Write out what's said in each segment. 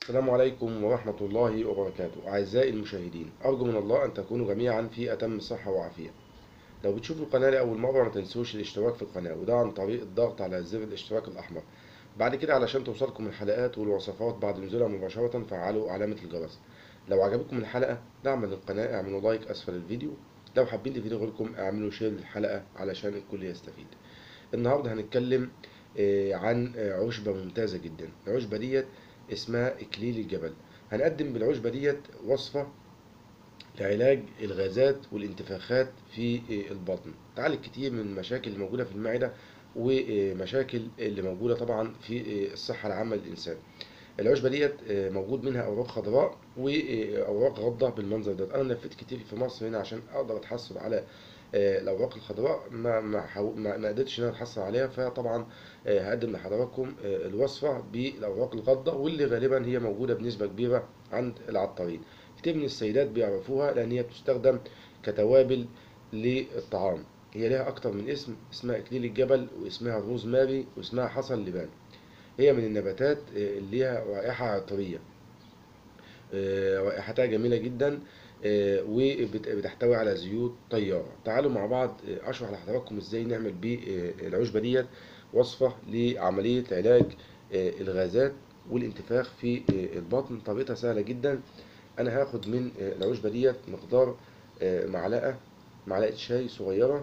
السلام عليكم ورحمة الله وبركاته أعزائي المشاهدين أرجو من الله أن تكونوا جميعا في أتم صحة وعافية لو بتشوفوا القناة لأول مرة ما تنسوش الاشتراك في القناة وده عن طريق الضغط على زر الاشتراك الأحمر بعد كده علشان توصلكم الحلقات والوصفات بعد نزولها مباشرة فعلوا علامة الجرس لو عجبتكم الحلقة دعما للقناة اعملوا لايك أسفل الفيديو لو حابين الفيديو غيركم اعملوا شير للحلقة علشان الكل يستفيد النهاردة هنتكلم آه، عن آه، عشبة ممتازة جدا العشبة ديت اسمها إكليل الجبل هنقدم بالعشبة ديت وصفة لعلاج الغازات والانتفاخات في البطن تعالج كتير من المشاكل اللي موجودة في المعدة ومشاكل اللي موجودة طبعا في الصحة العامة للإنسان العشبة ديت موجود منها أوراق خضراء وأوراق غضة بالمنظر ده أنا لفيت كتير في مصر هنا عشان أقدر أتحصل على الأوراق الخضراء ما ما حاو- ما ما قدرتش إن أنا أتحصل عليها فطبعا هقدم لحضراتكم الوصفة بالأوراق الغضة واللي غالبا هي موجودة بنسبة كبيرة عند العطارين كتير من السيدات بيعرفوها لأن هي بتستخدم كتوابل للطعام هي لها أكتر من اسم اسمها إكليل الجبل واسمها الروزماري واسمها حصن لبان هي من النباتات آه، اللي ليها رائحة عطرية آه، رائحتها جميلة جدا آه، وبتحتوي على زيوت طيارة تعالوا مع بعض آه، أشرح لحضراتكم إزاي نعمل بالعشبة ديت وصفة لعملية علاج آه، الغازات والانتفاخ في آه، البطن طريقتها سهلة جدا أنا هاخد من آه، العشبة ديت مقدار آه، معلقة معلقة شاي صغيرة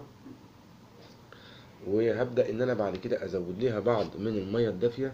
وهبدأ إن أنا بعد كده أزود ليها بعض من المية الدافية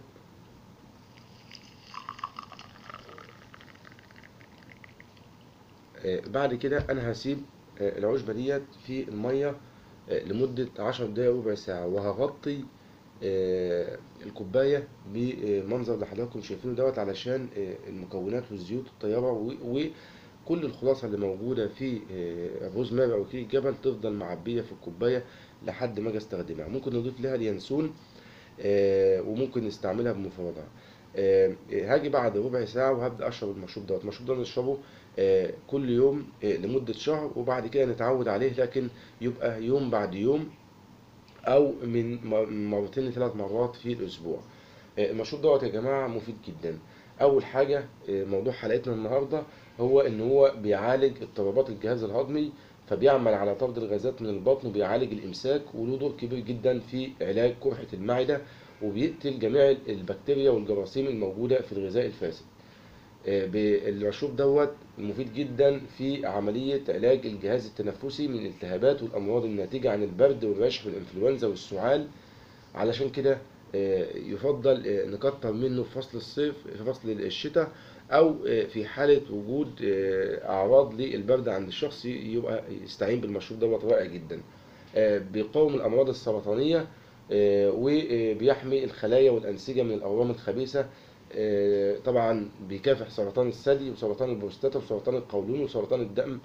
آه، بعد كده أنا هسيب آه، العشبة ديت في المية آه، لمدة عشر دقايق ربع ساعة وهغطي آه، الكوباية بمنظر اللي حضراتكم شايفينه دوت علشان آه، المكونات والزيوت الطيارة و- وكل الخلاصة اللي موجودة في آه، الروزماري أو كيل الجبل تفضل معبية في الكوباية لحد ما أجي أستخدمها ممكن نضيف لها اليانسون آه، وممكن نستعملها بمفردها آه، هاجي بعد ربع ساعة وهبدأ أشرب المشروب دوت المشروب ده نشربه آه، كل يوم آه، لمدة شهر وبعد كده نتعود عليه لكن يبقى يوم بعد يوم أو من م- مرتين لثلاث مرات في الأسبوع آه، المشروب دوت يا جماعة مفيد جدا أول حاجة آه، موضوع حلقتنا النهاردة هو إن هو بيعالج اضطرابات الجهاز الهضمي فبيعمل على طرد الغازات من البطن وبيعالج الإمساك وله دور كبير جدا في علاج قرحة المعدة وبيقتل جميع البكتيريا والجراثيم الموجودة في الغذاء الفاسد آه، ب- المشروب دوت مفيد جدا في عملية علاج الجهاز التنفسي من الالتهابات والأمراض الناتجة عن البرد والرشح والإنفلونزا والسعال علشان كده آه، يفضل آه، نكتر منه في فصل الصيف في فصل الشتاء أو آه، في حالة وجود آه، أعراض للبرد عند الشخص يبقى يستعين بالمشروب دوت رائع جدا آه، بيقاوم الأمراض السرطانية آه، وبيحمي الخلايا والأنسجة من الأورام الخبيثة آه، طبعا بيكافح سرطان الثدي وسرطان البروستاتا وسرطان القولون وسرطان الدم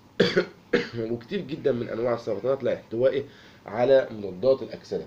وكتير جدا من أنواع السرطانات لاحتوائه على مضادات الأكسدة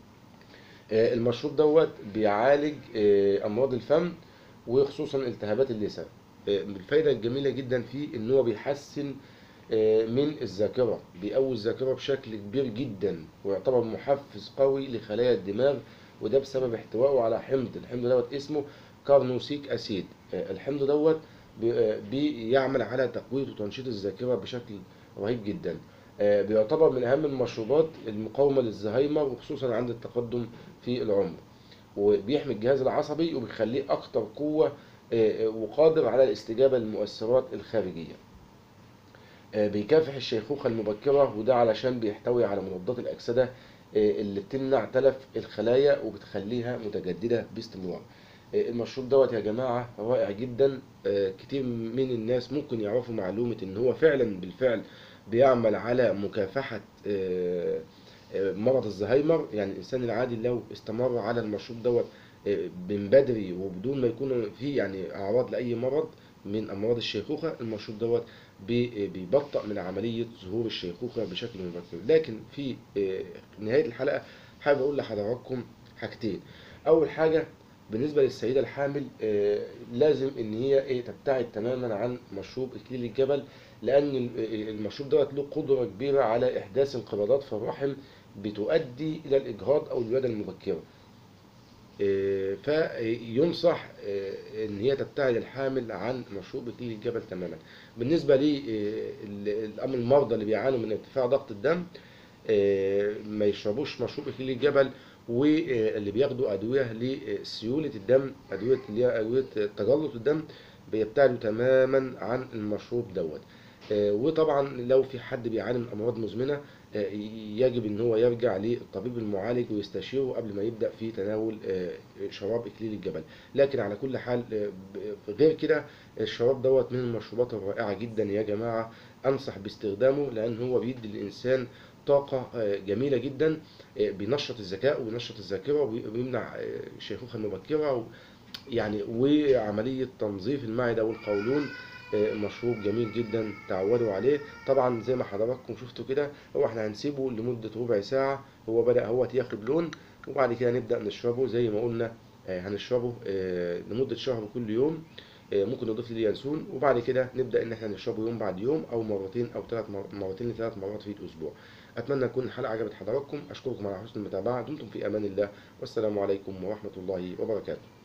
آه، المشروب دوت بيعالج آه، أمراض الفم وخصوصا التهابات اللثة آه، الفايدة الجميلة جدا فيه إن هو بيحسن آه، من الذاكرة بيقوي الذاكرة بشكل كبير جدا ويعتبر محفز قوي لخلايا الدماغ وده بسبب احتوائه على حمض الحمض دوت اسمه كارنوسيك أسيد آه، الحمض دوت بي- آه، بيعمل على تقوية وتنشيط الذاكرة بشكل رهيب جدا آه، بيعتبر من أهم المشروبات المقاومة للزهايمر وخصوصا عند التقدم في العمر وبيحمي الجهاز العصبي وبيخليه أكتر قوة آه، آه، وقادر على الاستجابة للمؤثرات الخارجية آه، بيكافح الشيخوخة المبكرة وده علشان بيحتوي على مضادات الأكسدة آه، اللي بتمنع تلف الخلايا وبتخليها متجددة باستمرار آه، المشروب دوت يا جماعة رائع جدا آه، كتير من الناس ممكن يعرفوا معلومة ان هو فعلا بالفعل بيعمل على مكافحة آه، آه، مرض الزهايمر يعني الإنسان العادي لو استمر على المشروب دوت آه، من بدري وبدون ما يكون فيه يعني أعراض لأي مرض من أمراض الشيخوخة المشروب دوت بي- بيبطئ من عملية ظهور الشيخوخة بشكل مبكر لكن في آه، نهاية الحلقة حابب أقول لحضراتكم حاجتين أول حاجة بالنسبة للسيدة الحامل آه، لازم إن هي إيه تبتعد تماما عن مشروب إكليل الجبل لأن ال- المشروب دوت له قدرة كبيرة على إحداث انقباضات في الرحم بتؤدي إلى الإجهاض أو الولادة المبكرة آه، فينصح آه، ان هي تبتعد الحامل عن مشروب اكليل الجبل تماما بالنسبه للامر المرضى اللي بيعانوا من ارتفاع ضغط الدم آه، ما يشربوش مشروب اكليل الجبل واللي بياخدوا ادويه لسيوله الدم ادويه اللي هي ادويه تجلط الدم بيبتعدوا تماما عن المشروب دوت آه، وطبعا لو في حد بيعاني من امراض مزمنه آه، يجب ان هو يرجع للطبيب المعالج ويستشيره قبل ما يبدا في تناول آه، شراب اكليل الجبل لكن على كل حال آه، ب- غير كده الشراب دوت من المشروبات الرائعه جدا يا جماعه انصح باستخدامه لان هو بيدي للانسان طاقة آه، جميلة جدا آه، بينشط الذكاء وبينشط الذاكرة وبيمنع آه، الشيخوخة المبكرة و- يعني وعملية تنظيف المعدة والقولون آه، مشروب جميل جدا تعودوا عليه طبعا زي ما حضراتكم شفتوا كده هو احنا هنسيبه لمدة ربع ساعة هو بدأ هو ياخد لون وبعد كده نبدأ نشربه زي ما قلنا آه، هنشربه آه، لمدة شهر كل يوم آه، ممكن نضيف ليه ينسون وبعد كده نبدأ ان احنا نشربه يوم بعد يوم او مرتين او ثلاث مرتين لثلاث مرات في الاسبوع اتمنى تكون الحلقة عجبت حضراتكم اشكركم على حسن المتابعة دمتم في امان الله والسلام عليكم ورحمة الله وبركاته